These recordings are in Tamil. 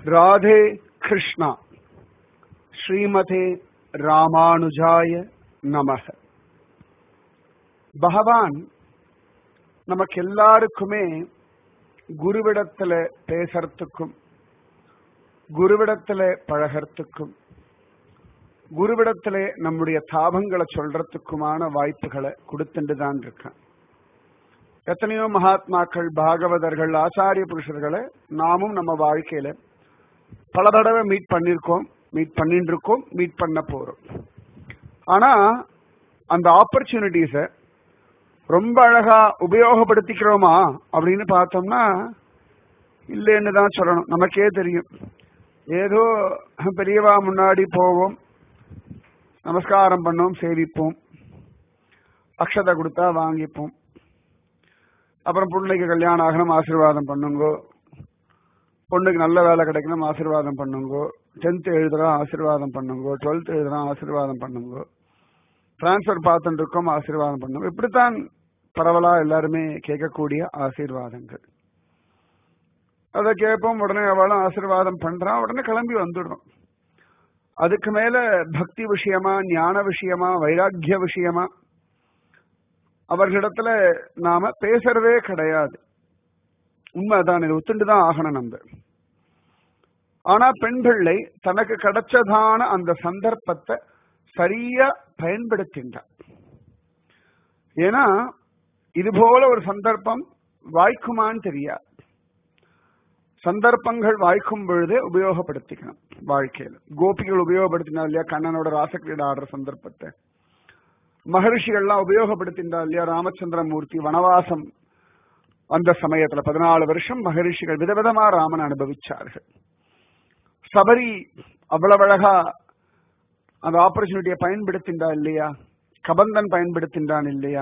ராதே கிருஷ்ணா ஸ்ரீமதே ராமானுஜாய நமக பகவான் நமக்கு எல்லாருக்குமே குருவிடத்துல பேசறதுக்கும் குருவிடத்துல பழகறதுக்கும் குருவிடத்துல நம்முடைய தாபங்களை சொல்றதுக்குமான வாய்ப்புகளை கொடுத்துட்டு தான் இருக்கான் எத்தனையோ மகாத்மாக்கள் பாகவதர்கள் ஆச்சாரிய புருஷர்களை நாமும் நம்ம வாழ்க்கையில பல தடவை மீட் பண்ணிருக்கோம் மீட் பண்ணிட்டு இருக்கோம் மீட் பண்ண போறோம் ஆனா அந்த ஆப்பர்ச்சுனிட்டிஸ ரொம்ப அழகா உபயோகப்படுத்திக்கிறோமா அப்படின்னு பார்த்தோம்னா இல்லைன்னு தான் சொல்லணும் நமக்கே தெரியும் ஏதோ பெரியவா முன்னாடி போவோம் நமஸ்காரம் பண்ணோம் சேவிப்போம் அக்ஷதை கொடுத்தா வாங்கிப்போம் அப்புறம் பிள்ளைக்கு கல்யாணம் ஆகணும் ஆசீர்வாதம் பண்ணுங்கோ பொண்ணுக்கு நல்ல வேலை கிடைக்கணும் ஆசீர்வாதம் பண்ணுங்கோ டென்த் எழுதுறோம் ஆசீர்வாதம் பண்ணுங்கோ டுவெல்த் எழுதுறோம் ஆசீர்வாதம் பண்ணுங்கோ டிரான்ஸ்ஃபர் பார்த்துட்டு இருக்கோம் ஆசீர்வாதம் பண்ணுங்க இப்படித்தான் பரவலா எல்லாருமே கேட்கக்கூடிய ஆசீர்வாதங்கள் அதை கேட்போம் உடனே அவளும் ஆசீர்வாதம் பண்றான் உடனே கிளம்பி வந்துடுறோம் அதுக்கு மேல பக்தி விஷயமா ஞான விஷயமா வைராக்கிய விஷயமா அவர்களிடத்துல நாம பேசுறதே கிடையாது உண்மைதான் இது ஒத்துண்டு தான் ஆகணும் நம்ம ஆனா பெண் பிள்ளை தனக்கு கிடைச்சதான அந்த சந்தர்ப்பத்தை சரியா பயன்படுத்தின்றார் ஏன்னா இது போல ஒரு சந்தர்ப்பம் வாய்க்குமான்னு தெரியாது சந்தர்ப்பங்கள் வாய்க்கும் பொழுதே உபயோகப்படுத்திக்கணும் வாழ்க்கையில கோபிகள் உபயோகப்படுத்தினா இல்லையா கண்ணனோட ராசக்கிரீட ஆடுற சந்தர்ப்பத்தை மகரிஷிகள்லாம் உபயோகப்படுத்தின்றா இல்லையா ராமச்சந்திரமூர்த்தி வனவாசம் அந்த சமயத்துல பதினாலு வருஷம் மகரிஷிகள் விதவிதமா ராமன் அனுபவிச்சார்கள் சபரி அவ்வளவு அழகா அந்த ஆப்பர்ச்சுனிட்டியை பயன்படுத்தின்றா இல்லையா கபந்தன் பயன்படுத்தின்றான் இல்லையா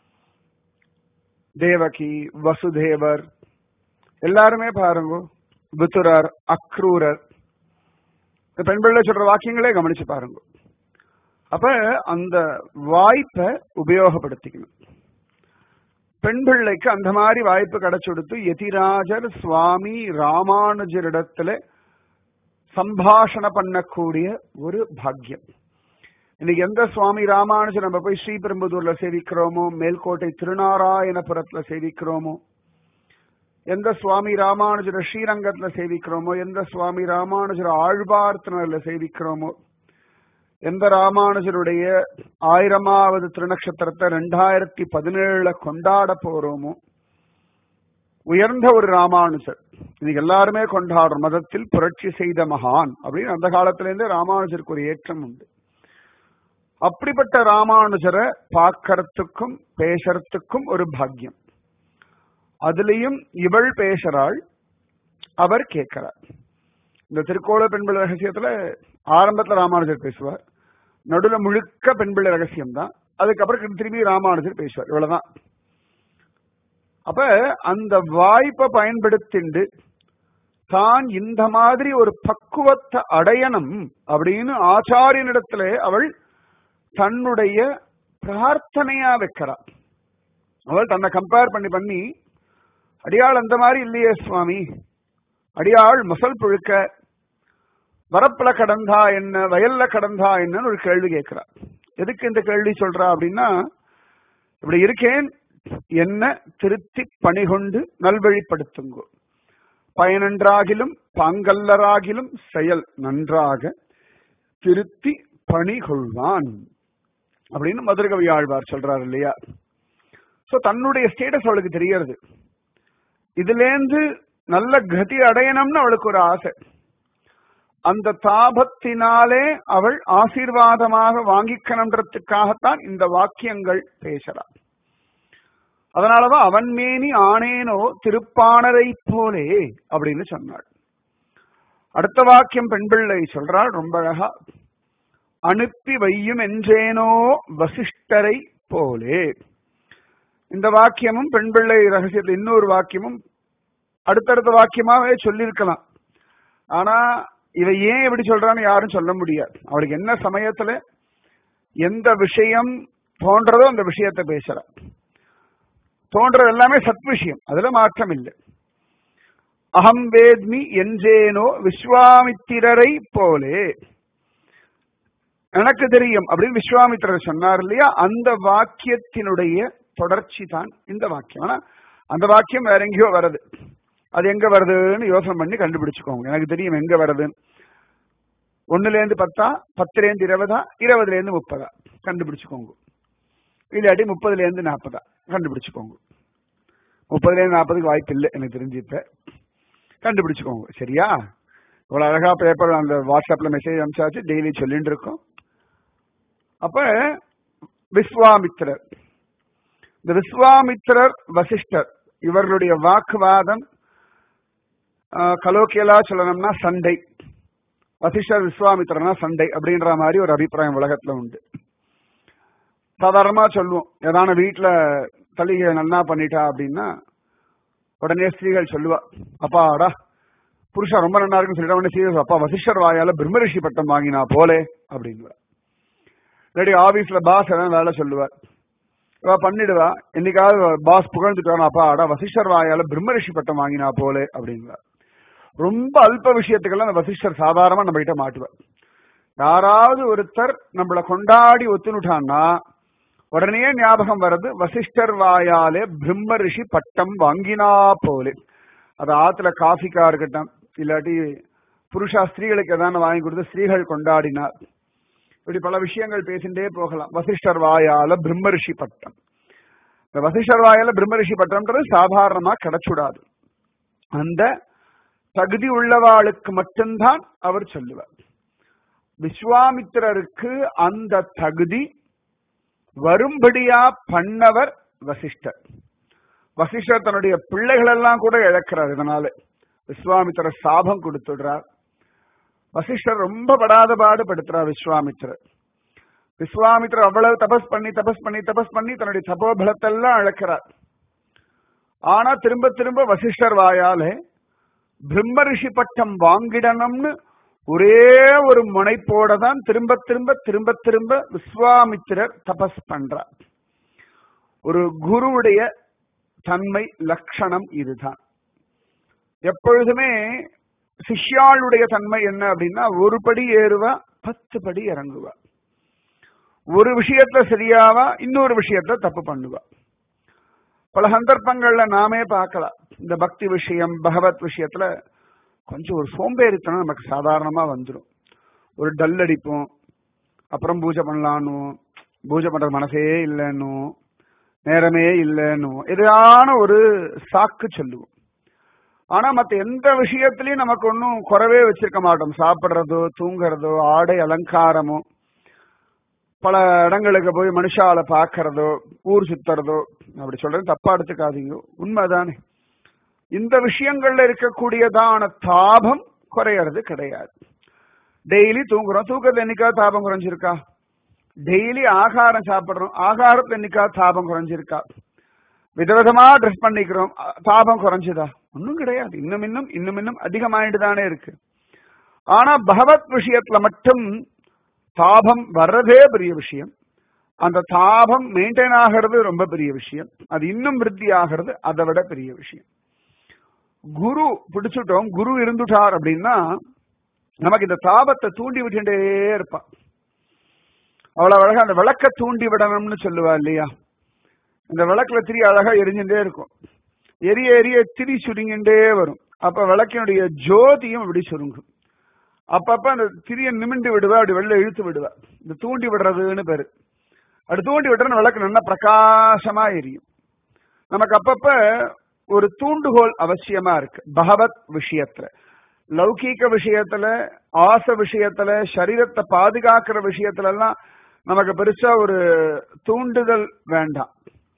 தேவகி வசுதேவர் எல்லாருமே பாருங்க வித்துரர் அக்ரூரர் பெண் பிள்ளை சொல்ற வாக்கியங்களே கவனிச்சு பாருங்க அப்ப அந்த வாய்ப்பை உபயோகப்படுத்திக்கணும் பெண் பிள்ளைக்கு அந்த மாதிரி வாய்ப்பு கிடைச்சுடுத்து யதிராஜர் சுவாமி ராமானுஜரிடத்துல சம்பாஷண பண்ணக்கூடிய ஒரு பாக்கியம் இன்னைக்கு எந்த சுவாமி ராமானுஜர் நம்ம போய் ஸ்ரீபெரும்புதூர்ல சேவிக்கிறோமோ மேல்கோட்டை திருநாராயணபுரத்துல சேவிக்கிறோமோ எந்த சுவாமி ராமானுஜர ஸ்ரீரங்கத்துல சேவிக்கிறோமோ எந்த சுவாமி ராமானுஜர் ஆழ்வார்த்தனர்ல சேவிக்கிறோமோ எந்த ராமானுஜருடைய ஆயிரமாவது திருநக்ஷத்திரத்தை ரெண்டாயிரத்தி பதினேழுல கொண்டாட போறோமோ உயர்ந்த ஒரு ராமானுஜர் இன்னைக்கு எல்லாருமே கொண்டாடுறோம் மதத்தில் புரட்சி செய்த மகான் அப்படின்னு அந்த காலத்திலேருந்தே ராமானுஜருக்கு ஒரு ஏற்றம் உண்டு அப்படிப்பட்ட ராமானுஜரை பார்க்கறதுக்கும் பேசறதுக்கும் ஒரு பாக்கியம் அதுலயும் இவள் பேசுறாள் அவர் கேட்கிறார் இந்த திருக்கோள பெண்பிள்ளை ரகசியத்துல ஆரம்பத்துல ராமானுஜர் பேசுவார் நடுவில் முழுக்க பெண்பிள்ளை ரகசியம் தான் அதுக்கப்புறம் திரும்பி ராமானுஜர் பேசுவார் இவ்வளவுதான் அப்ப அந்த வாய்ப்பை பயன்படுத்திண்டு தான் இந்த மாதிரி ஒரு பக்குவத்தை அடையணும் அப்படின்னு ஆச்சாரியனிடத்துல அவள் தன்னுடைய பிரார்த்தனையா வைக்கிறாள் அவள் தன்னை கம்பேர் பண்ணி பண்ணி அடியாள் அந்த மாதிரி இல்லையே சுவாமி அடியாள் மசல் புழுக்க வரப்புல கடந்தா என்ன வயல்ல கடந்தா என்னன்னு ஒரு கேள்வி கேட்கிறார் எதுக்கு இந்த கேள்வி சொல்றா அப்படின்னா இப்படி இருக்கேன் என்ன திருத்தி பணிகொண்டு நல்வழிப்படுத்துங்கோ பயனன்றாகிலும் பாங்கல்லராகிலும் செயல் நன்றாக திருத்தி பணி கொள்வான் அப்படின்னு மதுரகவி ஆழ்வார் சொல்றாரு இல்லையா சோ தன்னுடைய ஸ்டேட்டஸ் அவளுக்கு தெரியறது இதுலேருந்து நல்ல கதி அடையணும்னு அவளுக்கு ஒரு ஆசை அந்த தாபத்தினாலே அவள் ஆசீர்வாதமாக வாங்கிக்கணுன்றதுக்காகத்தான் இந்த வாக்கியங்கள் பேசுறாள் அதனாலதான் அவன் மேனி ஆனேனோ திருப்பாணரை போலே அப்படின்னு சொன்னாள் அடுத்த வாக்கியம் பெண் பிள்ளை சொல்றாள் ரொம்ப அழகா அனுப்பி வையும் என்றேனோ வசிஷ்டரை போலே இந்த வாக்கியமும் பெண் பிள்ளை ரகசியத்தில் இன்னொரு வாக்கியமும் அடுத்தடுத்த வாக்கியமாவே சொல்லியிருக்கலாம் ஆனா இவ ஏன் எப்படி சொல்றான்னு யாரும் சொல்ல முடியாது அவளுக்கு என்ன சமயத்துல எந்த விஷயம் தோன்றதோ அந்த விஷயத்தை பேசுறா தோன்றது எல்லாமே சத் விஷயம் அதுல மாற்றம் இல்லை அகம் வேத்மி என்றேனோ விஸ்வாமித்திரரை போலே எனக்கு தெரியும் அப்படின்னு விஸ்வாமித்திரர் சொன்னார் இல்லையா அந்த வாக்கியத்தினுடைய தொடர்ச்சி தான் இந்த வாக்கியம் ஆனா அந்த வாக்கியம் வேற எங்கேயோ வருது அது எங்க வருதுன்னு யோசனை பண்ணி கண்டுபிடிச்சுக்கோங்க எனக்கு தெரியும் எங்க வருதுன்னு ஒண்ணுல இருந்து பத்தா பத்துல இருந்து இருபதா இருபதுல இருந்து முப்பதா கண்டுபிடிச்சுக்கோங்க இல்லாட்டி முப்பதுல இருந்து நாற்பதா கண்டுபிடிச்சுக்கோங்க முப்பதுல இருந்து நாற்பதுக்கு வாய்ப்பு இல்லை எனக்கு தெரிஞ்சு இப்ப கண்டுபிடிச்சுக்கோங்க சரியா இவ்வளவு அழகா பேப்பர் அந்த வாட்ஸ்அப்ல மெசேஜ் அனுப்பிச்சாச்சு டெய்லி சொல்லிட்டு இருக்கோம் அப்ப விஸ்வாமித்திரர் இந்த விஸ்வாமித்திரர் வசிஷ்டர் இவர்களுடைய வாக்குவாதம் கலோக்கியலா சொல்லணும்னா சண்டை வசிஷ்டர் விஸ்வாமித்திரனா சண்டை அப்படின்ற மாதிரி ஒரு அபிப்பிராயம் உலகத்துல உண்டு சாதாரணமா சொல்லுவோம் ஏதான வீட்டுல தலிகை நன்னா பண்ணிட்டா அப்படின்னா உடனே ஸ்திரீகள் சொல்லுவா அப்பாடா புருஷா ரொம்ப நல்லா இருக்குன்னு சொல்லிட்டு உடனே ஸ்ரீகள் அப்பா வசிஷ்டர் வாயால பிரம்மரிஷி பட்டம் வாங்கினா போலே அப்படின்னு இல்லாட்டி ஆபீஸ்ல பாஸ் ஏதாவது வேலை சொல்லுவார் இவ பண்ணிடுவா என்னைக்காவது பாஸ் புகழ்ந்துட்டு அப்பா அடா வசிஷ்டர் வாயால பிரம்மரிஷி பட்டம் வாங்கினா போலே அப்படின்வா ரொம்ப அல்ப விஷயத்துக்கெல்லாம் அந்த வசிஷ்டர் சாதாரணமா நம்ம கிட்ட மாட்டுவார் யாராவது ஒருத்தர் நம்மள கொண்டாடி ஒத்துனுட்டான்னா உடனே ஞாபகம் வர்றது வசிஷ்டர் வாயாலே பிரம்ம ரிஷி பட்டம் வாங்கினா போலே அது ஆத்துல காஃபிக்கா இருக்கட்டும் இல்லாட்டி புருஷா ஸ்திரீகளுக்கு எதான வாங்கி கொடுத்து ஸ்திரீகள் கொண்டாடினார் இப்படி பல விஷயங்கள் பேசிட்டே போகலாம் வசிஷ்டர் வாயால பிரம்ம ரிஷி பட்டம் இந்த வசிஷ்டர் வாயால பிரம்ம ரிஷி பட்டம்ன்றது சாதாரணமா கிடைச்சுடாது அந்த தகுதி உள்ளவாளுக்கு மட்டும்தான் அவர் சொல்லுவார் விஸ்வாமித்திரருக்கு அந்த தகுதி வரும்படியா பண்ணவர் வசிஷ்டர் வசிஷ்டர் தன்னுடைய பிள்ளைகள் எல்லாம் கூட இழக்கிறார் இதனால விஸ்வாமித்திரர் சாபம் கொடுத்துடுறார் வசிஷ்டர் ரொம்ப படாத பாடுபடுத்துறார் விஸ்வாமித்திரர் விஸ்வாமித்திரர் அவ்வளவு தபஸ் பண்ணி தபஸ் பண்ணி தபஸ் பண்ணி தன்னுடைய தபோபலத்தெல்லாம் இழக்கிறார் ஆனா திரும்ப திரும்ப வசிஷ்டர் வாயாலே பிரம்ம ரிஷி பட்டம் வாங்கிடணும்னு ஒரே ஒரு முனைப்போட தான் திரும்ப திரும்ப திரும்ப திரும்ப விஸ்வாமித்திரர் தபஸ் பண்றார் ஒரு குருவுடைய தன்மை லட்சணம் இதுதான் எப்பொழுதுமே சிஷ்யாளுடைய தன்மை என்ன அப்படின்னா ஒரு படி ஏறுவா பத்து படி இறங்குவா ஒரு விஷயத்துல சரியாவா இன்னொரு விஷயத்துல தப்பு பண்ணுவா பல சந்தர்ப்பங்கள்ல நாமே பார்க்கலாம் இந்த பக்தி விஷயம் பகவத் விஷயத்துல கொஞ்சம் ஒரு சோம்பேறித்தனம் நமக்கு சாதாரணமா வந்துடும் ஒரு டல் அடிப்போம் அப்புறம் பூஜை பண்ணலான்னு பூஜை பண்றது மனசே இல்லைன்னு நேரமே இல்லைன்னு எதான ஒரு சாக்கு சொல்லுவோம் ஆனா மத்த எந்த விஷயத்திலயும் நமக்கு ஒன்றும் குறவே வச்சிருக்க மாட்டோம் சாப்பிடுறதோ தூங்குறதோ ஆடை அலங்காரமோ பல இடங்களுக்கு போய் மனுஷால பாக்குறதோ ஊர் சுத்துறதோ அப்படி சொல்றது தப்பா எடுத்துக்காதீங்க உண்மைதானே இந்த விஷயங்கள்ல இருக்கக்கூடியதான தாபம் குறையறது கிடையாது டெய்லி தூங்குறோம் தூக்கத்துல என்னைக்காவது தாபம் குறைஞ்சிருக்கா டெய்லி ஆகாரம் சாப்பிடுறோம் ஆகாரத்துல என்னைக்காவது தாபம் குறைஞ்சிருக்கா விதவிதமா ட்ரெஸ் பண்ணிக்கிறோம் தாபம் குறைஞ்சுதா ஒன்னும் கிடையாது இன்னும் இன்னும் இன்னும் இன்னும் அதிகமாயிட்டு தானே இருக்கு ஆனா பகவத் விஷயத்துல மட்டும் தாபம் வர்றதே பெரிய விஷயம் அந்த தாபம் மெயின்டைன் ஆகிறது ரொம்ப பெரிய விஷயம் அது இன்னும் விருத்தி ஆகிறது அதை விட பெரிய விஷயம் குரு பிடிச்சுட்டோம் குரு இருந்துட்டார் அப்படின்னா நமக்கு இந்த தாபத்தை தூண்டி விட்டுட்டே இருப்பான் அவ்வளவு அழகா அந்த விளக்க தூண்டி விடணும்னு சொல்லுவா இல்லையா இந்த விளக்குல திரி அழகா எரிஞ்சுட்டே இருக்கும் எரிய எரிய திரி சுருங்கிண்டே வரும் அப்ப விளக்கினுடைய ஜோதியும் இப்படி சுருங்கும் அப்பப்ப அந்த திரிய நிமிண்டு விடுவா அப்படி வெளில இழுத்து விடுவா இந்த தூண்டி விடுறதுன்னு பேரு அப்படி தூண்டி விடுறன்னு விளக்கு நல்லா பிரகாசமா எரியும் நமக்கு அப்பப்ப ஒரு தூண்டுகோல் அவசியமா இருக்கு பகவத் விஷயத்துல லௌகீக விஷயத்துல ஆச விஷயத்துல சரீரத்தை பாதுகாக்கிற விஷயத்துல எல்லாம் நமக்கு பெருசா ஒரு தூண்டுதல் வேண்டாம்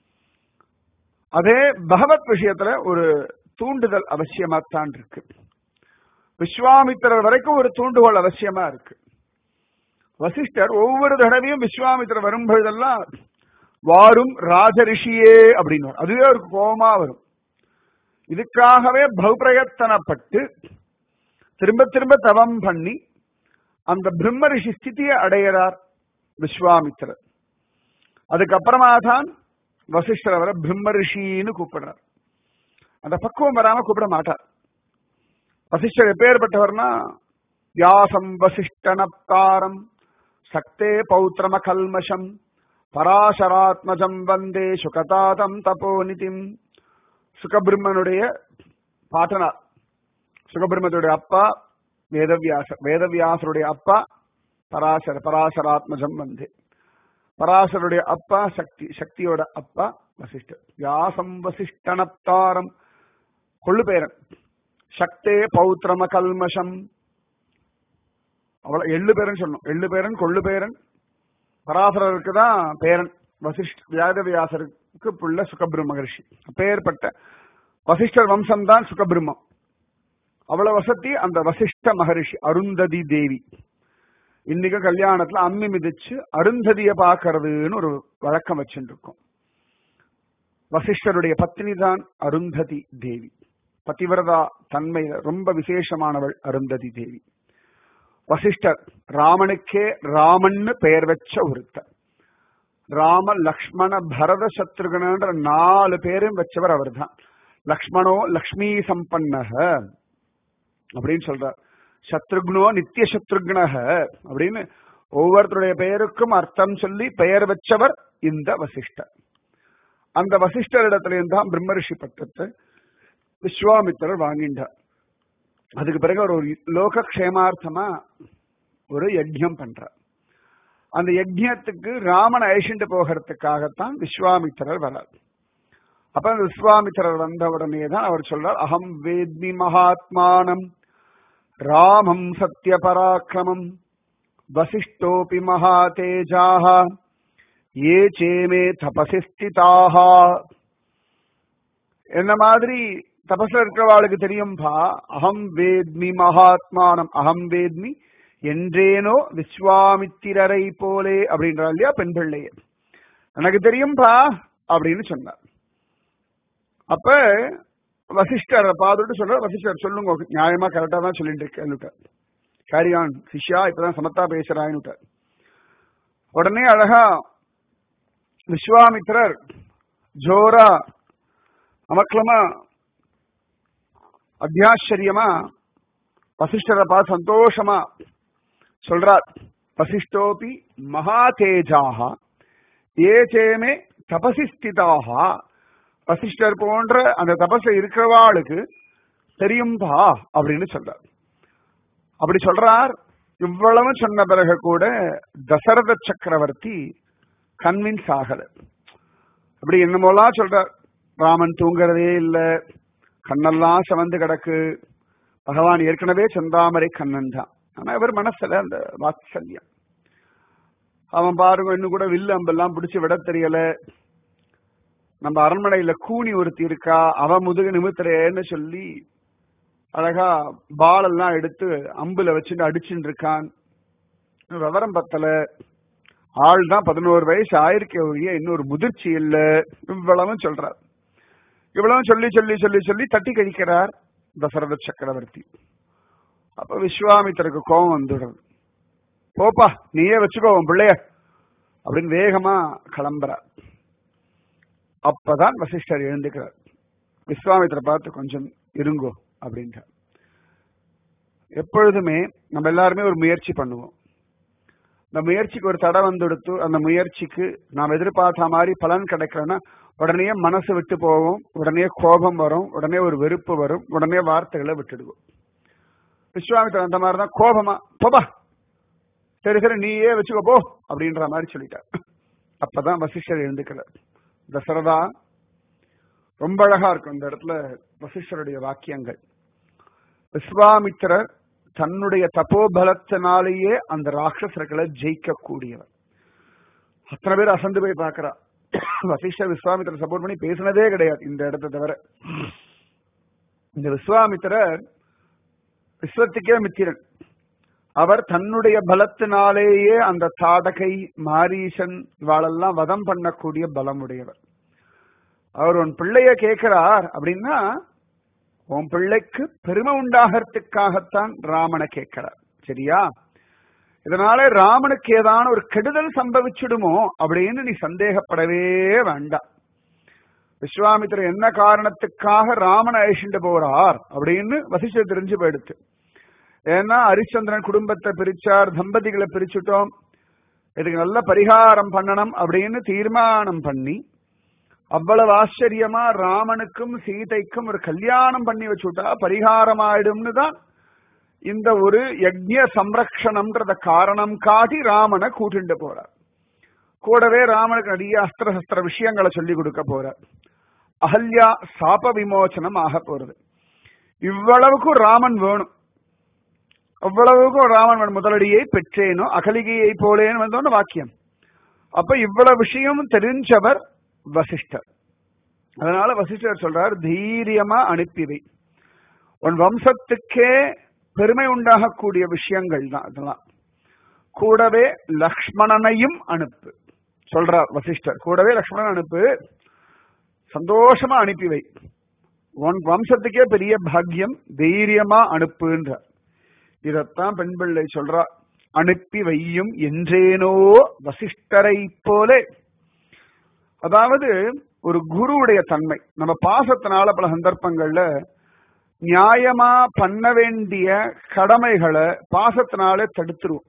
அதே பகவத் விஷயத்துல ஒரு தூண்டுதல் அவசியமாத்தான் இருக்கு விஸ்வாமித்திரர் வரைக்கும் ஒரு தூண்டுகோல் அவசியமா இருக்கு வசிஷ்டர் ஒவ்வொரு தடவையும் விஸ்வாமித்திரர் வரும்பொழுதெல்லாம் வாரும் ராஜரிஷியே அப்படின்னு அதுவே ஒரு கோபமா வரும் இதுக்காகவே பகுப்பிரயத்தனப்பட்டு திரும்ப திரும்ப தவம் பண்ணி அந்த பிரம்ம ரிஷி ஸ்திதியை அடையிறார் விஸ்வாமித்திரர் அதுக்கப்புறமா தான் வசிஷ்டர் அவரை பிரம்ம ரிஷின்னு கூப்பிடுறார் அந்த பக்குவம் வராம கூப்பிட மாட்டார் வசிஷ்டர் எப்பேற்பட்டவர்னா வியாசம் வசிஷ்டனப்தாரம் சக்தே பௌத்திரம கல்மஷம் பராசராத்மஜம் வந்தே சுகதாதம் தபோநிதிம் சுகபிரம்மனுடைய பாட்டனார் சுகபிரம்மத்துடைய அப்பா வேதவியாசர் வேதவியாசருடைய அப்பா பராசர பராசராத்மஜம் வந்தே பராசருடைய அப்பா சக்தி சக்தியோட அப்பா வசிஷ்டர் வியாசம் வசிஷ்டனப்தாரம் கொள்ளு பேரன் சக்தே பௌத்திரம கல்மஷம் அவ்வளவு எள்ளு பேரன் சொல்லணும் எள்ளு பேரன் கொள்ளு பேரன் பராசரருக்கு தான் பேரன் வசிஷ்ட வேதவியாசருக்கு புள்ள சுகபிரம்ம மகர்ஷி அப்பேற்பட்ட வசிஷ்டர் வம்சம் தான் சுகபிரம்மம் அவ்வளவு வசதி அந்த வசிஷ்ட மகரிஷி அருந்ததி தேவி இன்னைக்கு கல்யாணத்துல அம்மி மிதிச்சு அருந்ததிய பாக்குறதுன்னு ஒரு வழக்கம் வச்சுட்டு இருக்கோம் வசிஷ்டருடைய பத்னி தான் அருந்ததி தேவி பதிவிரதா தன்மையில ரொம்ப விசேஷமானவள் அருந்ததி தேவி வசிஷ்டர் ராமனுக்கே ராமன்னு பெயர் வச்ச ஒருத்தர் ராம லக்ஷ்மண பரத சத்ருகனன்ற நாலு பேரும் வச்சவர் அவர்தான் லக்ஷ்மணோ லக்ஷ்மி சம்பன்னக அப்படின்னு சொல்றார் சத்ருக்னோ நித்திய சத்ருக்னக அப்படின்னு ஒவ்வொருத்தருடைய பெயருக்கும் அர்த்தம் சொல்லி பெயர் வச்சவர் இந்த வசிஷ்டர் அந்த வசிஷ்டரிடத்திலிருந்து தான் பிரம்மரிஷி பட்டத்தை விஸ்வாமித்திரர் வாங்கின்றார் அதுக்கு பிறகு அவர் ஒரு லோக க்ஷேமார்த்தமா ஒரு யஜ்யம் பண்றார் அந்த யஜ்யத்துக்கு ராமன் அழிச்சுட்டு போகிறதுக்காகத்தான் விஸ்வாமித்திரர் வரார் அப்ப அந்த விஸ்வாமித்திரர் வந்த உடனே தான் அவர் சொல்றார் அகம் வேத்மி மகாத்மானம் ராமம் சத்ய பராக்கிரமம் வசிஷ்டோபி மகாதேஜாக ஏ சேமே தபசி ஸ்திதாக என்ன மாதிரி தபஸ்ல இருக்கிறவாளுக்கு தெரியும்பா அகம் வேத்மி மகாத்மானம் அகம் வேத்மி என்றேனோ விஸ்வாமித்திரரை போலே அப்படின்றார் இல்லையா பெண் பிள்ளையே எனக்கு தெரியும்பா அப்படின்னு சொன்னார் அப்ப வசிஷ்டரை பார்த்துட்டு சொல்ற வசிஷ்டர் சொல்லுங்க நியாயமா கரெக்டா தான் சொல்லிட்டு இருக்கேன் கேரியான் சிஷ்யா இப்பதான் சமத்தா பேசுறான்னு உடனே அழகா விஸ்வாமித்திரர் ஜோரா அமக்லமா அத்தியாச்சரியமா வசிஷ்டரை பார்த்து சந்தோஷமா சொல்றார் வசிஷ்டோபி மகா தேஜாக ஏ சேமே தபசி ஸ்திதாக வசிஷ்டர் போன்ற அந்த தபச இருக்கிறவாளுக்கு தெரியும்பா அப்படின்னு சொல்றார் அப்படி சொல்றார் இவ்வளவு சொன்ன பிறகு கூட தசரத சக்கரவர்த்தி கன்வின்ஸ் ஆகல அப்படி என்னமோலாம் சொல்றார் ராமன் தூங்குறதே இல்ல கண்ணெல்லாம் செவந்து கிடக்கு பகவான் ஏற்கனவே செந்தாமரை கண்ணன் தான் ஆனா இவர் மனசுல அந்த வாத்சல்யம் அவன் பாருங்க இன்னும் கூட வில்லு அம்பெல்லாம் பிடிச்சு விட தெரியல நம்ம அரண்மனையில கூனி ஒருத்தி இருக்கா அவ முதுகு நிமித்துறேன்னு சொல்லி அழகா பாலெல்லாம் எடுத்து அம்புல வச்சுட்டு அடிச்சுட்டு இருக்கான் விவரம் பத்தல ஆள் தான் பதினோரு வயசு ஆயிருக்க ஒழிய இன்னொரு முதிர்ச்சி இல்ல இவ்வளவும் சொல்றார் இவ்வளவும் சொல்லி சொல்லி சொல்லி சொல்லி தட்டி கழிக்கிறார் தசரத சக்கரவர்த்தி அப்ப விஸ்வாமித்தருக்கு கோபம் வந்துடுறது போப்பா நீயே வச்சுக்கோ உன் பிள்ளைய அப்படின்னு வேகமா கிளம்புறார் அப்பதான் வசிஷ்டர் எழுந்துக்கிறார் விஸ்வாமித்திர பார்த்து கொஞ்சம் இருங்கோ அப்படின்றார் எப்பொழுதுமே நம்ம எல்லாருமே ஒரு முயற்சி பண்ணுவோம் இந்த முயற்சிக்கு ஒரு தடை வந்துடுத்து அந்த முயற்சிக்கு நாம் எதிர்பார்த்த மாதிரி பலன் கிடைக்கலன்னா உடனே மனசு விட்டு போவோம் உடனே கோபம் வரும் உடனே ஒரு வெறுப்பு வரும் உடனே வார்த்தைகளை விட்டுடுவோம் விஸ்வாமித்திரன் அந்த மாதிரி தான் கோபமா போபா சரி சரி நீயே வச்சுக்கோ போ அப்படின்ற மாதிரி சொல்லிட்டார் அப்பதான் வசிஷ்டர் எழுந்துக்கிறார் தசரதா ரொம்ப அழகா இருக்கும் இந்த இடத்துல வசிஷ்டருடைய வாக்கியங்கள் விஸ்வாமித்திரர் தன்னுடைய தபோபலத்தினாலேயே அந்த ராட்சசர்களை ஜெயிக்க கூடியவர் அத்தனை பேர் அசந்து போய் பார்க்கிறா வசிஷ்டர் விஸ்வாமித்திரர் சப்போர்ட் பண்ணி பேசினதே கிடையாது இந்த இடத்தை தவிர இந்த விஸ்வாமித்திரர் விஸ்வத்துக்கே மித்திரன் அவர் தன்னுடைய பலத்தினாலேயே அந்த தாடகை மாரீசன் இவாளெல்லாம் வதம் பண்ணக்கூடிய பலம் உடையவர் அவர் உன் பிள்ளைய கேட்கிறார் அப்படின்னா உன் பிள்ளைக்கு பெருமை உண்டாகிறதுக்காகத்தான் ராமனை கேட்கிறார் சரியா இதனால ராமனுக்கு ஏதான ஒரு கெடுதல் சம்பவிச்சிடுமோ அப்படின்னு நீ சந்தேகப்படவே வேண்டாம் விஸ்வாமித்திரர் என்ன காரணத்துக்காக ராமனை அழிச்சுட்டு போறார் அப்படின்னு வசிஷ்டர் தெரிஞ்சு போயிடுச்சு ஏன்னா ஹரிச்சந்திரன் குடும்பத்தை பிரிச்சார் தம்பதிகளை பிரிச்சுட்டோம் இதுக்கு நல்ல பரிகாரம் பண்ணணும் அப்படின்னு தீர்மானம் பண்ணி அவ்வளவு ஆச்சரியமா ராமனுக்கும் சீதைக்கும் ஒரு கல்யாணம் பண்ணி வச்சுட்டா பரிகாரம் ஆயிடும்னு தான் இந்த ஒரு யஜ்ய சம்ரக்ஷணம்ன்றத காரணம் காட்டி ராமனை கூட்டிட்டு போறார் கூடவே ராமனுக்கு நிறைய அஸ்திர சஸ்திர விஷயங்களை சொல்லி கொடுக்க போறார் அகல்யா சாப விமோசனம் ஆக போறது இவ்வளவுக்கும் ராமன் வேணும் அவ்வளவுக்கும் ராமன் வேணும். முதலடியை பெற்றேனோ அகலிகையை போலேன்னு வந்தோன்னு வாக்கியம் அப்ப இவ்வளவு விஷயம் தெரிஞ்சவர் வசிஷ்டர் அதனால வசிஷ்டர் சொல்றார் தைரியமா அனுப்பிவை உன் வம்சத்துக்கே பெருமை உண்டாகக்கூடிய விஷயங்கள் தான் அதெல்லாம் கூடவே லக்ஷ்மணனையும் அனுப்பு சொல்றார் வசிஷ்டர் கூடவே லக்ஷ்மணன் அனுப்பு சந்தோஷமா அனுப்பி வை உன் வம்சத்துக்கே பெரிய பாக்கியம் தைரியமா அனுப்புன்றார் இதத்தான் பெண் பிள்ளை சொல்றா அனுப்பி வையும் என்றேனோ வசிஷ்டரை போலே அதாவது ஒரு குருவுடைய தன்மை நம்ம பாசத்தினால பல சந்தர்ப்பங்கள்ல நியாயமா பண்ண வேண்டிய கடமைகளை பாசத்தினாலே தடுத்துருவோம்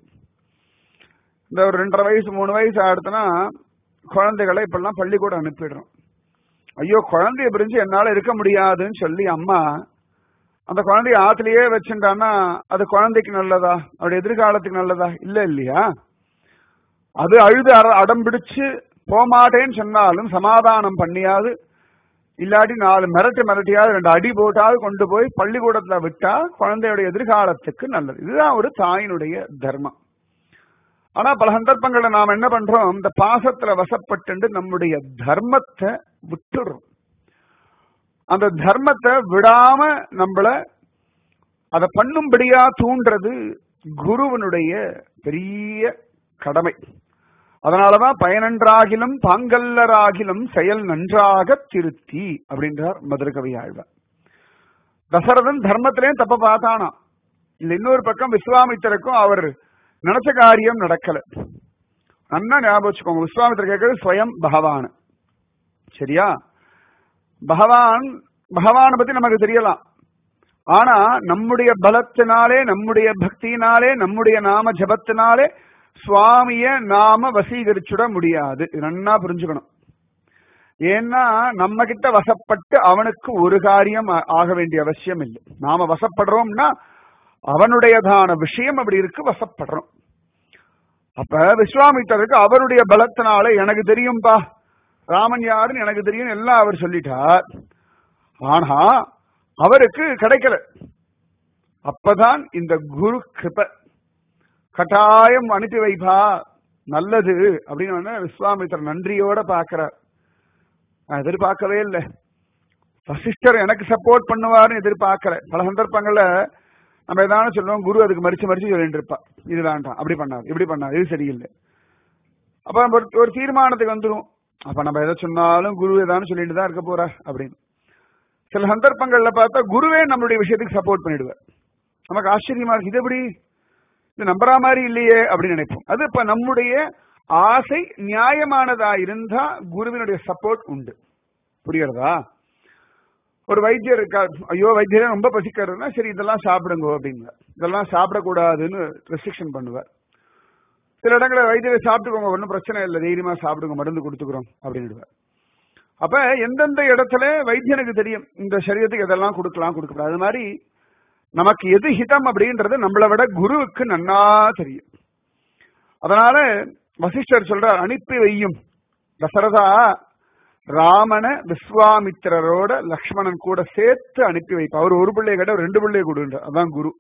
இந்த ஒரு ரெண்டரை வயசு மூணு வயசு ஆடுத்துனா குழந்தைகளை இப்பெல்லாம் பள்ளிக்கூடம் அனுப்பிடுறோம் ஐயோ குழந்தைய பிரிஞ்சு என்னால இருக்க முடியாதுன்னு சொல்லி அம்மா அந்த குழந்தைய ஆத்துலயே வச்சுட்டான்னா அது குழந்தைக்கு நல்லதா அவருடைய எதிர்காலத்துக்கு நல்லதா இல்ல இல்லையா அது அழுது அட- அடம் பிடிச்சு போமாட்டேன்னு சொன்னாலும் சமாதானம் பண்ணியாது இல்லாட்டி நாலு மிரட்டு மிரட்டியாவது ரெண்டு அடி போட்டாவது கொண்டு போய் பள்ளிக்கூடத்துல விட்டா குழந்தையோட எதிர்காலத்துக்கு நல்லது இதுதான் ஒரு தாயினுடைய தர்மம் ஆனா பல சந்தர்ப்பங்கள்ல நாம என்ன பண்றோம் இந்த பாசத்துல வசப்பட்டு நம்முடைய தர்மத்தை விட்டுடுறோம் அந்த தர்மத்தை விடாம நம்மள அதை பண்ணும்படியா தூண்டுறது குருவனுடைய பெரிய கடமை அதனாலதான் பயனன்றாகிலும் பாங்கல்லராகிலும் செயல் நன்றாக திருத்தி அப்படின்றார் மதுரகவி ஆழ்வார் தசரதன் தர்மத்திலேயும் தப்ப பார்த்தானா இந்த இன்னொரு பக்கம் விஸ்வாமித்தருக்கும் அவர் நினைச்ச காரியம் நடக்கல நன்னா ஞாபகம் வச்சுக்கோங்க விஸ்வாமித்தர் கேட்கறது ஸ்வயம் பகவான் சரியா பகவான் பகவானை பத்தி நமக்கு தெரியலாம் ஆனா நம்முடைய பலத்தினாலே நம்முடைய பக்தியினாலே நம்முடைய நாம ஜபத்தினாலே சுவாமிய நாம வசீகரிச்சுட முடியாது இது நன்னா புரிஞ்சுக்கணும் ஏன்னா நம்ம கிட்ட வசப்பட்டு அவனுக்கு ஒரு காரியம் ஆ- ஆக வேண்டிய அவசியம் இல்லை நாம வசப்படுறோம்னா அவனுடையதான விஷயம் அப்படி இருக்கு வசப்படுறோம் அப்ப விஸ்வாமித்தருக்கு அவருடைய பலத்தினால எனக்கு தெரியும்பா ராமன் யாருன்னு எனக்கு தெரியும் எல்லாம் அவர் சொல்லிட்டார் ஆனா அவருக்கு கிடைக்கல அப்பதான் இந்த குரு கிருப கட்டாயம் அனுப்பி வைப்பா நல்லது அப்படின்னு வந்து விஸ்வாமித்திரர் நன்றியோட பாக்குறார் நான் எதிர்பார்க்கவே இல்லை வசிஷ்டர் எனக்கு சப்போர்ட் பண்ணுவாருன்னு எதிர்பார்க்கல பல சந்தர்ப்பங்கள்ல நம்ம ஏதாவது சொல்லுவோம் குரு அதுக்கு மறிச்சு மறிச்சு சொல்லிட்டு இருப்பா இது வேண்டாம் அப்படி பண்ணாது இப்படி பண்ணாது இது சரியில்லை அப்ப நம்ம ஒரு- ஒரு தீர்மானத்துக்கு வந்துரும் அப்ப நம்ம எதை சொன்னாலும் குரு ஏதாவது சொல்லிட்டு தான் இருக்க போறார் அப்படின்னு சில சந்தர்ப்பங்கள்ல பார்த்தா குருவே நம்மளுடைய விஷயத்துக்கு சப்போர்ட் பண்ணிடுவார் நமக்கு ஆச்சரியமா இருக்கு இது எப்படி இது நம்புற மாதிரி இல்லையே அப்படின்னு நினைப்போம் அது இப்ப நம்முடைய ஆசை நியாயமானதா இருந்தா குருவினுடைய சப்போர்ட் உண்டு புரியுறதா ஒரு வைத்தியர் இருக்கா ஐயோ வைத்தியரே ரொம்ப பசிக்கிறதுனா சரி இதெல்லாம் சாப்பிடுங்க அப்படிங்க இதெல்லாம் சாப்பிடக்கூடாதுன்னு ரெஸ்ட்ரிக்ஷன் பண்ணுவார் சில இடங்களில் வைத்தியரை சாப்பிட்டுக்கோங்க ஒன்றும் பிரச்சனை இல்லை தைரியமா சாப்பிடுங்க மருந்து கொடுத்துக்கிறோம் அப்படின்னுடுவார் அப்ப எந்தெந்த இடத்துல வைத்தியனுக்கு தெரியும் இந்த சரீரத்துக்கு எதெல்லாம் கொடுக்கலாம் கொடுக்கக்கூடாது அது மாதிரி நமக்கு எது ஹிதம் அப்படின்றது நம்மளை விட குருவுக்கு நன்னா தெரியும் அதனால வசிஷ்டர் சொல்றார் அனுப்பி வையும் தசரதா ராமன விஸ்வாமித்திரரோட லக்ஷ்மணன் கூட சேர்த்து அனுப்பி வைப்பா அவர் ஒரு பிள்ளைய கேட்டா ரெண்டு பிள்ளைய கொடுன்ற அதான் குரு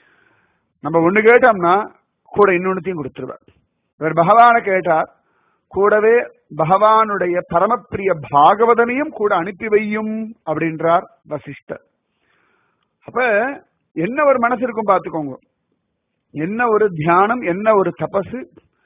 நம்ம ஒண்ணு கேட்டோம்னா கூட இன்னொன்னுத்தையும் கொடுத்துருவார் இவர் பகவானை கேட்டார் கூடவே பகவானுடைய பரமப்பிரிய பாகவதனையும் கூட அனுப்பி வையும் அப்படின்றார் வசிஷ்டர் அப்ப என்ன ஒரு மனசு இருக்கும் பார்த்துக்கோங்க என்ன ஒரு தியானம் என்ன ஒரு தபசு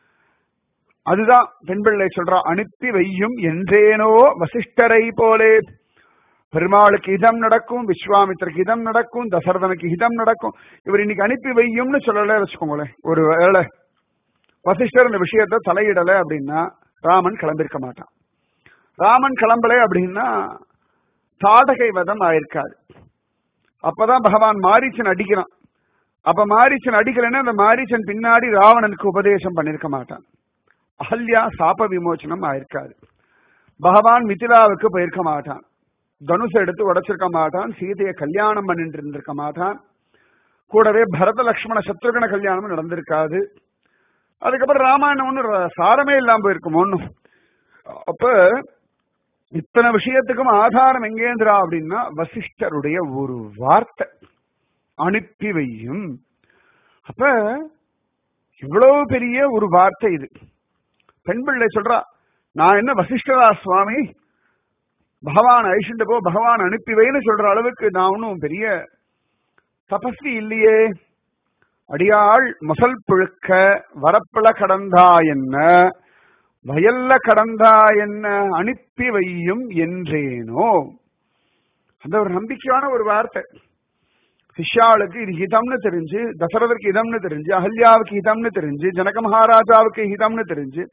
அதுதான் பெண் பிள்ளை சொல்றா அனுப்பி வையும் என்றேனோ வசிஷ்டரை போலே பெருமாளுக்கு இதம் நடக்கும் விஸ்வாமித்திரக்கு இதம் நடக்கும் தசரதனுக்கு இதம் நடக்கும் இவர் இன்னைக்கு அனுப்பி வையும்னு சொல்லல வச்சுக்கோங்களேன் ஒரு வேளை வசிஷ்டர் இந்த விஷயத்த தலையிடல அப்படின்னா ராமன் கிளம்பிருக்க மாட்டான் ராமன் கிளம்பல அப்படின்னா தாடகை வதம் ஆயிருக்காது அப்பதான் பகவான் மாரீச்சன் அடிக்கிறான் அப்ப மாரீச்சன் அடிக்கலைன்னா அந்த மாரீச்சன் பின்னாடி ராவணனுக்கு உபதேசம் பண்ணிருக்க மாட்டான் அஹல்யா சாப விமோச்சனம் ஆயிருக்காது பகவான் மிதிலாவுக்கு போயிருக்க மாட்டான் தனுஷ் எடுத்து உடைச்சிருக்க மாட்டான் சீதையை கல்யாணம் பண்ணிட்டு இருந்திருக்க மாட்டான் கூடவே பரத லக்ஷ்மண சத்ருகன கல்யாணம் நடந்திருக்காது அதுக்கப்புறம் ராமாயணம் ஒண்ணு சாரமே இல்லாம போயிருக்கும் ஒண்ணும் அப்ப இத்தனை விஷயத்துக்கும் ஆதாரம் எங்கேந்திரா அப்படின்னா வசிஷ்டருடைய ஒரு வார்த்தை அனுப்பி வையும் அப்ப இவ்வளவு பெரிய ஒரு வார்த்தை இது பெண் பிள்ளை சொல்றா நான் என்ன வசிஷ்டரா சுவாமி பகவான் ஐஷண்ட போ பகவான் அனுப்பி வைன்னு சொல்ற அளவுக்கு நான் ஒன்னும் பெரிய தபஸ்வி இல்லையே அடியாள் முசல் புழுக்க வரப்பள கடந்தா என்ன வயல்ல கடந்தா என்ன அனுப்பி வையும் என்றேனோ அந்த ஒரு நம்பிக்கையான ஒரு வார்த்தை சிஷ்யாளுக்கு இது ஹிதம்னு தெரிஞ்சு தசரதற்கு ஹிதம்னு தெரிஞ்சு அகல்யாவுக்கு ஹிதம்னு தெரிஞ்சு ஜனக மகாராஜாவுக்கு ஹிதம்னு தெரிஞ்சு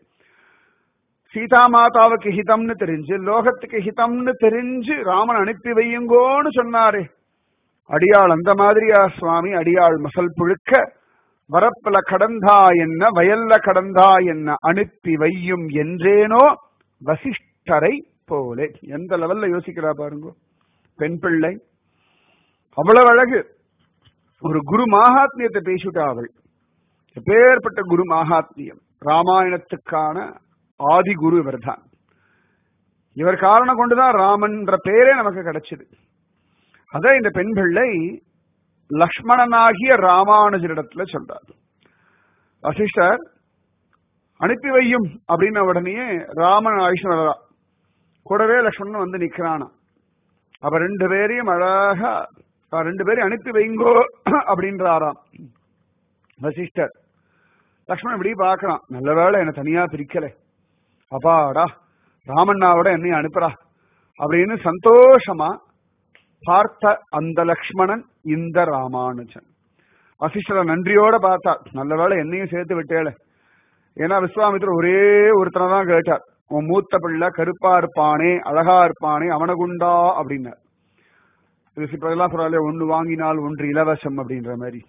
சீதா மாதாவுக்கு ஹிதம்னு தெரிஞ்சு லோகத்துக்கு ஹிதம்னு தெரிஞ்சு ராமன் அனுப்பி வையுங்கோன்னு சொன்னாரே அடியாள் அந்த மாதிரியா சுவாமி அடியாள் மசல் புழுக்க வரப்புல கடந்தா என்ன வயல்ல கடந்தா என்ன அனுப்பி வையும் என்றேனோ வசிஷ்டரை போலே எந்த லெவல்ல யோசிக்கிறா பாருங்க பெண் பிள்ளை அவ்வளவு அழகு ஒரு குரு மகாத்மியத்தை பேசிவிட்டா அவள் எப்பேற்பட்ட குரு மகாத்மியம் ராமாயணத்துக்கான ஆதி குரு இவர்தான் இவர் காரணம் கொண்டுதான் ராமன்ற பேரே நமக்கு கிடைச்சது அத இந்த பெண் பிள்ளை லக்ஷ்மணனாகிய ராமானுஜரிடத்துல சொல்றார் வசிஷ்டர் அனுப்பி வையும் அப்படின்ன உடனே ராமன் ஆயுஷன் வரா கூடவே லக்ஷ்மணன் வந்து நிக்கிறானா அப்ப ரெண்டு பேரையும் அழகா ரெண்டு பேரையும் அனுப்பி வைங்கோ அப்படின்றாராம் வசிஷ்டர் லக்ஷ்மணன் இப்படி பாக்குறான் நல்ல வேலை என்ன தனியா பிரிக்கல அப்பாடா ராமண்ணாவோட என்னையும் அனுப்புறா அப்படின்னு சந்தோஷமா பார்த்த அந்த லக்ஷ்மணன் இந்த ராமானுஜன் வசிஷ்டர நன்றியோட பார்த்தா நல்ல வேலை என்னையும் சேர்த்து விட்டேல ஏன்னா விஸ்வாமித்திரர் ஒரே ஒருத்தனை தான் கேட்டார் உன் மூத்த பிள்ளை கருப்பா இருப்பானே அழகா இருப்பானே அவனகுண்டா அப்படின்னார் இது இப்ப எல்லாம் சொல்றாங்க ஒன்று வாங்கினால் ஒன்று இலவசம் அப்படின்ற மாதிரி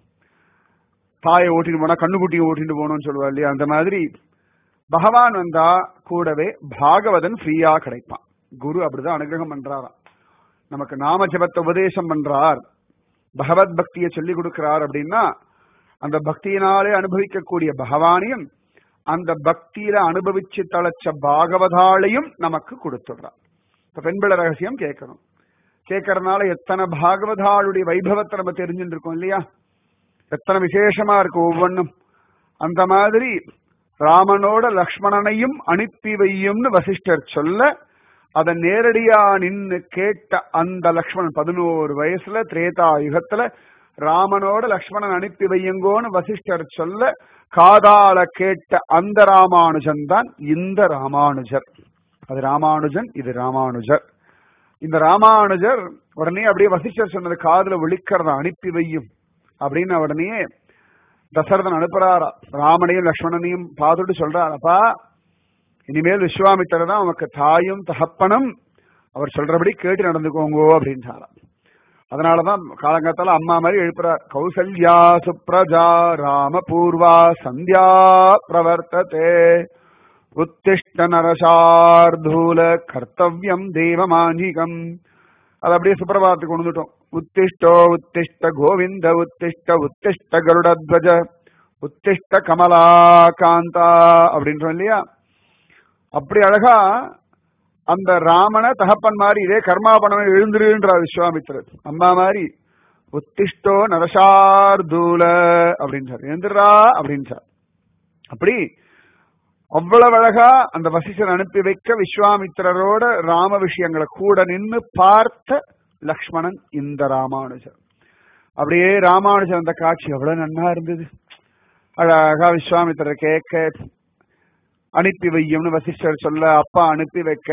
தாயை ஓட்டிட்டு போனா கண்ணுக்குட்டியை ஓட்டிட்டு போகணும்னு சொல்லுவா இல்லையா அந்த மாதிரி பகவான் வந்தா கூடவே பாகவதன் ஃப்ரீயா கிடைப்பான் குரு அப்படிதான் அனுகிரகம் பண்றாராம் நமக்கு நாம ஜபத்தை உபதேசம் பண்றார் பகவத் பக்தியை சொல்லி கொடுக்கிறார் அப்படின்னா அந்த பக்தியினாலே அனுபவிக்கக்கூடிய பகவானையும் அந்த பக்தியில அனுபவிச்சு தளச்ச பாகவதாலையும் நமக்கு கொடுத்துடுறார் இப்ப பெண்பிள ரகசியம் கேட்கணும் கேட்கறதுனால எத்தனை பாகவதாளுடைய வைபவத்தை நம்ம தெரிஞ்சுட்டு இருக்கோம் இல்லையா எத்தனை விசேஷமா இருக்கு ஒவ்வொன்றும் அந்த மாதிரி ராமனோட லக்ஷ்மணனையும் அனுப்பி வையும்னு வசிஷ்டர் சொல்ல அதை நேரடியா நின்னு கேட்ட அந்த லக்ஷ்மணன் பதினோரு வயசுல திரேதா யுகத்துல ராமனோட லக்ஷ்மணன் அனுப்பி வையுங்கோன்னு வசிஷ்டர் சொல்ல காதால கேட்ட அந்த ராமானுஜன் தான் இந்த ராமானுஜர் அது ராமானுஜன் இது ராமானுஜர் இந்த ராமானுஜர் உடனே அப்படியே வசிஷ்டர் சொன்னது காதுல விழிக்கிறத அனுப்பி வையும் அப்படின்னு உடனே தசரதன் அனுப்புறாரா ராமனையும் லக்ஷ்மணனையும் பார்த்துட்டு சொல்றாரப்பா இனிமேல் விஸ்வாமித்தர் தான் உனக்கு தாயும் தகப்பனும் அவர் சொல்றபடி கேட்டு நடந்துக்கோங்கோ அப்படின்றாராம் அதனாலதான் காலங்காத்தால அம்மா மாதிரி எழுப்புறார் கௌசல்யா சுப்ரஜா ராம பூர்வா சந்தியா பிரவர்த்ததே உத்திஷ்ட நரசார்தூல கர்த்தவியம் தெய்வமாஞ்சிகம் அது அப்படியே சுப்பிரபாதத்துக்கு கொண்டுட்டோம் உத்திஷ்டோ உத்திஷ்ட கோவிந்த உத்திஷ்ட உத்திஷ்ட கருடத்வஜ உத்திஷ்ட கமலா காந்தா அப்படின்றோம் இல்லையா அப்படி அழகா அந்த ராமன தகப்பன் மாதிரி இதே கர்மா பண்ணணும் எழுந்துருன்றார் விஸ்வாமித்திரர் அம்மா மாதிரி உத்திஷ்டோ நரசார்தூல அப்படின்றார் எழுந்துடுறா அப்படின்றார் அப்படி அவ்வளவு அழகா அந்த வசிஷ்டர் அனுப்பி வைக்க விஸ்வாமித்திரரோட ராம விஷயங்களை கூட நின்னு பார்த்த லக்ஷ்மணன் இந்த ராமானுஜர் அப்படியே ராமானுஜர் அந்த காட்சி எவ்வளவு நன்னா இருந்தது அழகா விஸ்வாமித்திரர் கேட்க அனுப்பி வையும்னு வசிஷ்டர் சொல்ல அப்பா அனுப்பி வைக்க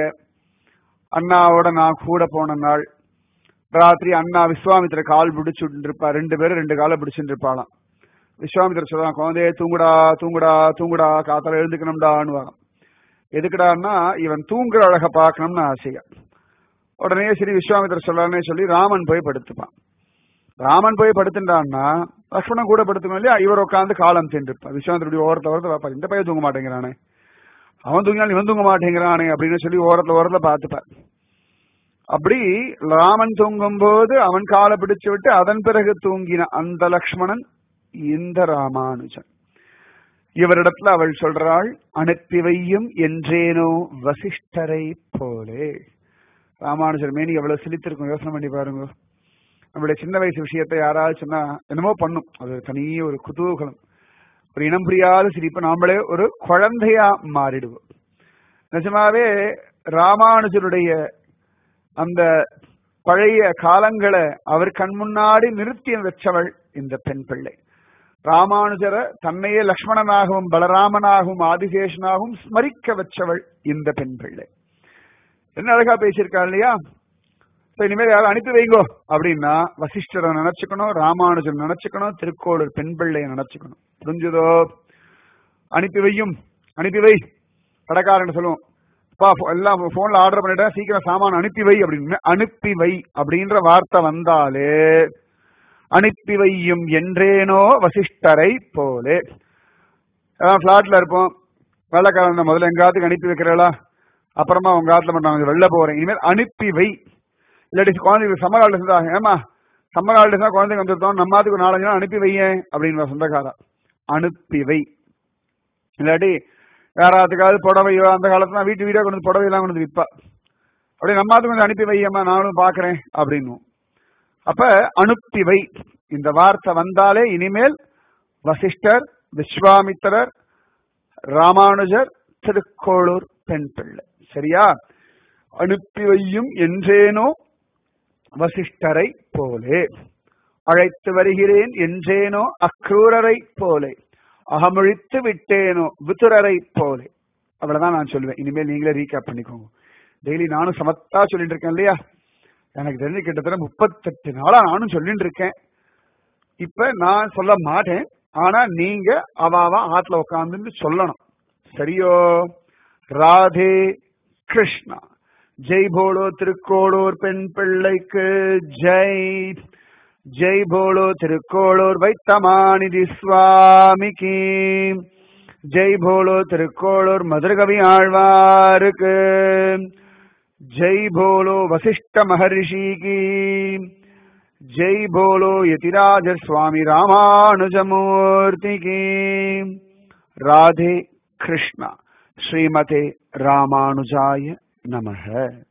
அண்ணாவோட நான் கூட போன நாள் ராத்திரி அண்ணா விஸ்வாமித்திர கால் பிடிச்சுட்டு இருப்பா ரெண்டு பேரும் ரெண்டு காலை பிடிச்சுட்டு இருப்பாளாம் விஸ்வாமித்திர சொல்றான் குழந்தையே தூங்குடா தூங்குடா தூங்குடா காத்தால எழுந்துக்கணும்டான்னு வரோம் எதுக்குடான்னா இவன் தூங்குற அழக பார்க்கணும்னு ஆசையா உடனே சரி விஸ்வாமித்திர சொல்லானே சொல்லி ராமன் போய் படுத்துப்பான் ராமன் போய் படுத்துட்டான்னா லக்ஷ்மணன் கூட படுத்துக்கணும் இல்லையா இவர் உட்காந்து காலம் தின்றுப்பான் விஸ்வாமித்திர ஓரத்துல ஓரத்துல பார்ப்பார் இந்த பையன் தூங்க மாட்டேங்கிறானே அவன் தூங்கினாலும் இவன் தூங்க மாட்டேங்கிறானே அப்படின்னு சொல்லி ஓரத்துல ஓரத்துல பார்த்துப்பார் அப்படி ராமன் தூங்கும் போது அவன் காலை பிடிச்சு விட்டு அதன் பிறகு தூங்கின அந்த லக்ஷ்மணன் இந்த ராமானுஜன் இவரிடத்துல அவள் சொல்றாள் அனுப்பி வையும் என்றேனோ வசிஷ்டரை போலே ராமானுஜர் மேனி எவ்வளவு சிலித்திருக்கும் யோசனை பண்ணி பாருங்க நம்மளுடைய சின்ன வயசு விஷயத்தை யாராவது சொன்னா என்னமோ பண்ணும் அது தனி ஒரு குதூகலம் ஒரு இனம் புரியாத சிரிப்பு நாமளே ஒரு குழந்தையா மாறிடுவோம் நிஜமாவே ராமானுஜருடைய அந்த பழைய காலங்களை அவர் கண் முன்னாடி நிறுத்தி வச்சவள் இந்த பெண் பிள்ளை ராமானுஜரை தன்னையே லக்ஷ்மணனாகவும் பலராமனாகவும் ஆதிசேஷனாகவும் ஸ்மரிக்க வச்சவள் இந்த பெண் பிள்ளை என்ன அழகா பேசியிருக்கா இல்லையா இனிமேல் யாரும் அனுப்பி வைங்கோ அப்படின்னா வசிஷ்டரை நினைச்சுக்கணும் ராமானுஜன் நினைச்சுக்கணும் திருக்கோளூர் பெண் பிள்ளைய நினைச்சுக்கணும் புரிஞ்சுதோ அனுப்பி வையும் அனுப்பி வை கடைக்காரன் சொல்லுவோம் பா எல்லாம் போன்ல ஆர்டர் பண்ணிட்டேன் சீக்கிரம் சாமான் அனுப்பி வை அப்படின்னு அனுப்பி வை அப்படின்ற வார்த்தை வந்தாலே அனுப்பி வையும் என்றேனோ வசிஷ்டரை போலே அதான் பிளாட்ல இருப்போம் வெள்ளக்காரன் முதல்ல எங்காத்துக்கு அனுப்பி வைக்கிறீங்களா அப்புறமா உங்க ஆத்துல மட்டும் நான் வெளில போறேன் இனிமேல் அனுப்பி வை இல்லாட்டி குழந்தைங்க சம்மர் ஹாலிடேஸ் தான் ஏமா சம்மர் ஹாலிடேஸ் தான் குழந்தைங்க வந்துருத்தோம் நம்ம ஆத்துக்கு நாலஞ்சு நாள் அனுப்பி வையேன் அப்படின்னு சொந்தக்காரா அனுப்பி வை இல்லாட்டி யாராத்துக்காவது புடவையோ அந்த காலத்துல வீட்டு வீடா கொண்டு புடவை எல்லாம் கொண்டு விற்பா அப்படியே நம்ம ஆத்துக்கு வந்து அனுப்பி வையம்மா நானும் பாக்குறேன் அப்படின்னு அப்ப அனுப்பி வை இந்த வார்த்தை வந்தாலே இனிமேல் வசிஷ்டர் விஸ்வாமித்திரர் ராமானுஜர் திருக்கோளூர் பெண் பிள்ளை சரியா அனுப்பி வையும் என்றேனோ வசிஷ்டரை போலே அழைத்து வருகிறேன் என்றேனோ அக்ரூரரை போலே அகமொழித்து விட்டேனோ விதுரரை போலே அவ்வளவுதான் நான் சொல்லுவேன் இனிமேல் நீங்களே ரீகேப் பண்ணிக்கோங்க டெய்லி நானும் சமத்தா சொல்லிட்டு இருக்கேன் இல்லையா எனக்கு தெரிஞ்சு கிட்டத்தட்ட முப்பத்தெட்டு நாளா நானும் சொல்லிட்டு இருக்கேன் இப்ப நான் சொல்ல மாட்டேன் ஆனா நீங்க அவாவா ஆத்துல உட்கார்ந்து சொல்லணும் சரியோ ராதே கிருஷ்ணா ஜெய் போலோ திருக்கோளூர் பெண் பிள்ளைக்கு ஜெய் ஜெய் போலோ திருக்கோளூர் வைத்தமாநிதி சுவாமிக்கு ஜெய் போலோ திருக்கோளூர் மதுரகவி ஆழ்வாருக்கு ஜெய் போலோ வசிஷ்ட மகர்ஷி की जय बोलो यतिराज स्वामी रामानुजमूर्ति की राधे कृष्णा श्रीमते रामानुजाय नमः